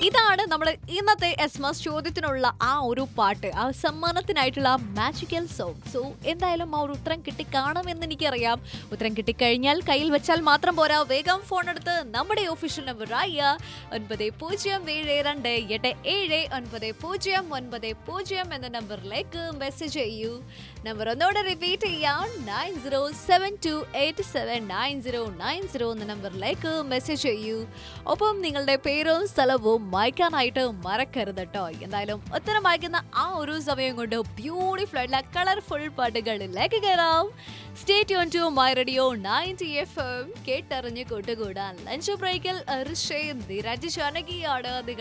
ഇതാണ് നമ്മൾ ഇന്നത്തെ എസ് മസ് ചോദ്യത്തിനുള്ള ആ ഒരു പാട്ട് ആ സമ്മാനത്തിനായിട്ടുള്ള മാജിക്കൽ സോങ് സോ എന്തായാലും ആ ഒരു ഉത്തരം കിട്ടിക്കാണുമെന്ന് എനിക്കറിയാം ഉത്തരം കിട്ടിക്കഴിഞ്ഞാൽ കയ്യിൽ വെച്ചാൽ മാത്രം പോരാ വേഗം ഫോൺ എടുത്ത് നമ്മുടെ ഒഫീഷ്യൽ നമ്പറായ ഒൻപത് പൂജ്യം ഏഴ് രണ്ട് എട്ട് ഏഴ് ഒൻപത് പൂജ്യം ഒൻപത് പൂജ്യം എന്ന നമ്പറിലേക്ക് മെസ്സേജ് ചെയ്യൂ നമ്പർ ഒന്നുകൂടെ റിപ്പീറ്റ് ചെയ്യാം nine zero seven two eight seven nine zero nine zero എന്ന നമ്പറിലേക്ക് മെസ്സേജ് ചെയ്യൂ ഒപ്പം നിങ്ങളുടെ പേരും സ്ഥലവും വായിക്കാനായിട്ട് മറക്കരുത് കേട്ടോ എന്തായാലും ഉത്തരം വായിക്കുന്ന ആ ഒരു സമയം കൊണ്ട് ബ്യൂട്ടിഫുൾ ആയിട്ടുള്ള കളർഫുൾ പാട്ടുകളിലേക്ക് കയറാം stay tune to my radio ninety F M കേട്ടറിഞ്ഞ് കൂട്ടുകൂടാൻ ലഞ്ച് ബ്രേക്കിൽ ഋഷേ നിരജ് ജാനകിയാണ് നിങ്ങൾ